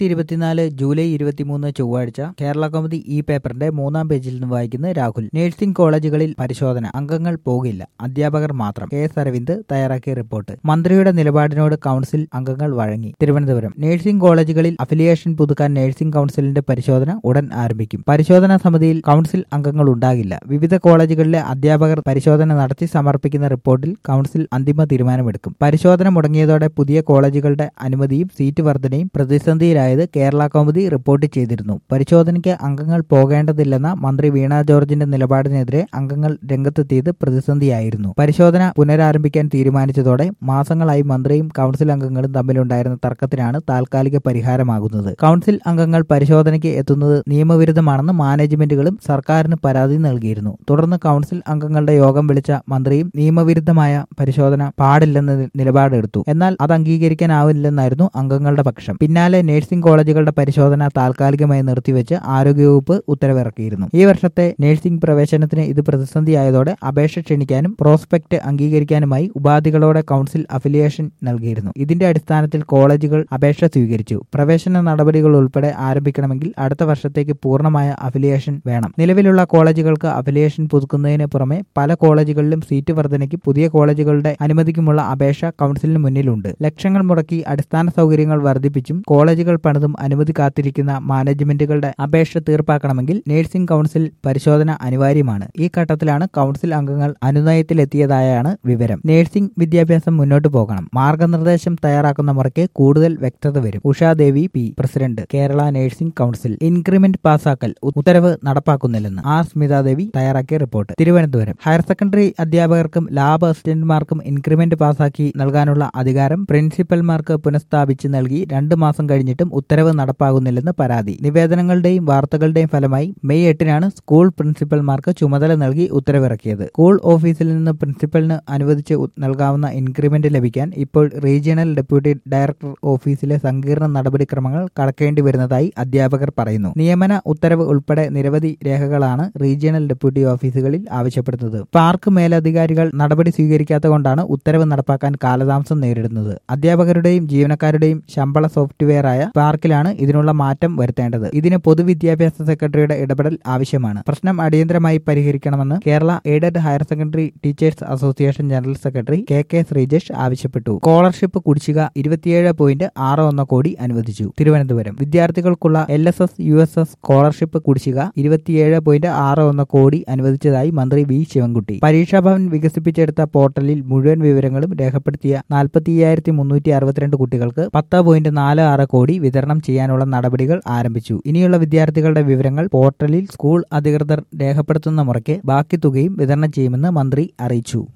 രണ്ടായിരത്തി ഇരുപത്തിനാല് ജൂലൈ ഇരുപത്തിമൂന്ന് ചൊവ്വാഴ്ച കേരള കൗമുദി ഈ പേപ്പറിന്റെ മൂന്നാം പേജിൽ നിന്ന് വായിക്കുന്ന രാഹുൽ നഴ്സിംഗ് കോളേജുകളിൽ പരിശോധന അംഗങ്ങൾ പോകില്ല അധ്യാപകർ മാത്രം കെ എസ് അരവിന്ദ് തയ്യാറാക്കിയ റിപ്പോർട്ട് മന്ത്രിയുടെ നിലപാടിനോട് കൌൺസിൽ അംഗങ്ങൾ വഴങ്ങി തിരുവനന്തപുരം നഴ്സിംഗ് കോളേജുകളിൽ അഫിലിയേഷൻ പുതുക്കാൻ നഴ്സിംഗ് കൌൺസിലിന്റെ പരിശോധന ഉടൻ ആരംഭിക്കും പരിശോധനാ സമിതിയിൽ കൌൺസിൽ അംഗങ്ങൾ ഉണ്ടാകില്ല വിവിധ കോളേജുകളിലെ അധ്യാപകർ പരിശോധന നടത്തി സമർപ്പിക്കുന്ന റിപ്പോർട്ടിൽ കൌൺസിൽ അന്തിമ തീരുമാനമെടുക്കും പരിശോധന മുടങ്ങിയതോടെ പുതിയ കോളേജുകളുടെ അനുമതിയും സീറ്റ് വർധനയും പ്രതിസന്ധിയിലായത് കേരള കൗമുദി റിപ്പോർട്ട് ചെയ്തിരുന്നു പരിശോധനയ്ക്ക് അംഗങ്ങൾ പോകേണ്ടതില്ലെന്ന മന്ത്രി വീണ ജോർജിന്റെ നിലപാടിനെതിരെ അംഗങ്ങൾ രംഗത്തെത്തിയത് പ്രതിസന്ധിയായിരുന്നു പരിശോധന പുനരാരംഭിക്കാൻ തീരുമാനിച്ചതോടെ മാസങ്ങളായി മന്ത്രിയും കൌൺസിൽ അംഗങ്ങളും തമ്മിലുണ്ടായിരുന്ന തർക്കത്തിനാണ് താൽക്കാലിക പരിഹാരമാകുന്നത് കൌൺസിൽ അംഗങ്ങൾ പരിശോധനയ്ക്ക് എത്തുന്നത് നിയമവിരുദ്ധമാണെന്ന് മാനേജ്മെന്റുകളും സർക്കാരിന് പരാതി നൽകിയിരുന്നു തുടർന്ന് കൌൺസിൽ അംഗങ്ങളുടെ യോഗം വിളിച്ച മന്ത്രിയും നിയമവിരുദ്ധമായ പരിശോധന പാടില്ലെന്ന നിലപാടെടുത്തു എന്നാൽ അത് അംഗീകരിക്കാനാവില്ലെന്നായിരുന്നു അംഗങ്ങളുടെ പക്ഷം പിന്നാലെ നഴ്സിംഗ് കോളേജുകളുടെ പരിശോധന താൽക്കാലികമായി നിർത്തിവെച്ച് ആരോഗ്യവകുപ്പ് ഉത്തരവിറക്കിയിരുന്നു ഈ വർഷത്തെ നഴ്സിംഗ് പ്രവേശനത്തിന് ഇത് പ്രതിസന്ധിയായതോടെ അപേക്ഷ ക്ഷണിക്കാനും പ്രോസ്പെക്ട് അംഗീകരിക്കാനുമായി ഉപാധികളോടെ കൌൺസിൽ അഫിലിയേഷൻ നൽകിയിരുന്നു ഇതിന്റെ അടിസ്ഥാനത്തിൽ കോളേജുകൾ അപേക്ഷ സ്വീകരിച്ചു പ്രവേശന നടപടികൾ ഉൾപ്പെടെ ആരംഭിക്കണമെങ്കിൽ അടുത്ത വർഷത്തേക്ക് പൂർണ്ണമായ അഫിലിയേഷൻ വേണം നിലവിലുള്ള കോളേജുകൾക്ക് അഫിലിയേഷൻ പുതുക്കുന്നതിന് പുറമെ പല കോളേജുകളിലും സീറ്റ് വർധനയ്ക്ക് പുതിയ കോളേജുകളുടെ അനുമതിക്കുമുള്ള അപേക്ഷ കൌൺസിലിന് മുന്നിലുണ്ട് ലക്ഷങ്ങൾ മുടക്കി അടിസ്ഥാന സൗകര്യങ്ങൾ വർദ്ധിപ്പിച്ചും കോളേജുകൾ പണിതും അനുമതി കാത്തിരിക്കുന്ന മാനേജ്മെന്റുകളുടെ അപേക്ഷ തീർപ്പാക്കണമെങ്കിൽ നഴ്സിംഗ് കൌൺസിൽ പരിശോധന അനിവാര്യമാണ് ഈ ഘട്ടത്തിലാണ് കൌൺസിൽ അംഗങ്ങൾ അനുനയത്തിലെത്തിയതായാണ് വിവരം നഴ്സിംഗ് വിദ്യാഭ്യാസം മുന്നോട്ട് പോകണം മാർഗനിർദ്ദേശം തയ്യാറാക്കുന്ന മുറയ്ക്ക് കൂടുതൽ വ്യക്തത വരും Ushadevi P president Kerala nursing council increment പാസാക്കൽ ഉത്തരവ് നടപ്പാക്കുന്നില്ലെന്ന് ആർ സ്മിതാദേവി തയ്യാറാക്കിയ റിപ്പോർട്ട് തിരുവനന്തപുരം ഹയർ സെക്കൻഡറി അധ്യാപകർക്കും ലാബ് അസിസ്റ്റന്റുമാർക്കും ഇൻക്രിമെന്റ് പാസാക്കി നൽകാനുള്ള അധികാരം പ്രിൻസിപ്പൽമാർക്ക് പുനഃസ്ഥാപിച്ച് നൽകി രണ്ട് മാസം കഴിഞ്ഞിട്ടും ഉത്തരവ് നടപ്പാകുന്നില്ലെന്ന് പരാതി നിവേദനങ്ങളുടെയും വാർത്തകളുടെയും ഫലമായി മെയ് എട്ടിനാണ് സ്കൂൾ പ്രിൻസിപ്പൽമാർക്ക് ചുമതല നൽകി ഉത്തരവിറക്കിയത് സ്കൂൾ ഓഫീസിൽ നിന്ന് പ്രിൻസിപ്പലിന് അനുവദിച്ച് നൽകാവുന്ന ഇൻക്രിമെന്റ് ലഭിക്കാൻ ഇപ്പോൾ റീജിയണൽ ഡെപ്യൂട്ടി ഡയറക്ടർ ഓഫീസിലെ സങ്കീർണ നടപടിക്രമങ്ങൾ കടക്കേണ്ടി വരുന്നതായി അധ്യാപകർ പറയുന്നു നിയമന ഉത്തരവ് ഉൾപ്പെടെ നിരവധി രേഖകളാണ് റീജിയണൽ ഡെപ്യൂട്ടി ഓഫീസുകളിൽ ആവശ്യപ്പെടുന്നത് പാർക്ക് മേലധികാരികൾ നടപടി സ്വീകരിക്കാത്തതുകൊണ്ടാണ് ഉത്തരവ് നടപ്പാക്കാൻ കാലതാമസം നേരിടുന്നത് അധ്യാപകരുടെയും ജീവനക്കാരുടെയും ശമ്പള സോഫ്റ്റ്വെയറായ പാർക്കിലാണ് ഇതിനുള്ള മാറ്റം വരുത്തേണ്ടത് ഇതിന് പൊതുവിദ്യാഭ്യാസ സെക്രട്ടറിയുടെ ഇടപെടൽ ആവശ്യമാണ് പ്രശ്നം അടിയന്തരമായി പരിഹരിക്കണമെന്ന് Kerala aided higher secondary teachers association general secretary K K Sreejesh ആവശ്യപ്പെട്ടു സ്കോളർഷിപ്പ് കുടിശ്ശിക ഇരുപത്തിയേഴ് പോയിന്റ് ആറ് ഒന്ന് കോടി അനുവദിച്ചു തിരുവനന്തപുരം വിദ്യാർത്ഥികൾക്കുള്ള L S S U S S scholarship കുടിശ്ശിക ഇരുപത്തിയേഴ് പോയിന്റ് ആറ് ഒന്ന് കോടി അനുവദിച്ചതായി മന്ത്രി വി ശിവൻകുട്ടി പരീക്ഷാഭവൻ വികസിപ്പിച്ചെടുത്ത പോർട്ടലിൽ മുഴുവൻ വിവരങ്ങളും രേഖപ്പെടുത്തിയ നാൽപ്പത്തി അയ്യായിരത്തി മുന്നൂറ്റി അറുപത്തിരണ്ട് കുട്ടികൾക്ക് പത്ത് പോയിന്റ് നാല് ആറ് കോടി വിതരണം ചെയ്യാനുള്ള നടപടികൾ ആരംഭിച്ചു ഇനിയുള്ള വിദ്യാർത്ഥികളുടെ വിവരങ്ങൾ പോർട്ടലിൽ സ്കൂൾ അധികൃതർ രേഖപ്പെടുത്തുന്ന മുറയ്ക്ക് ബാക്കി തുകയും വിതരണം ചെയ്യുമെന്ന് മന്ത്രി അറിയിച്ചു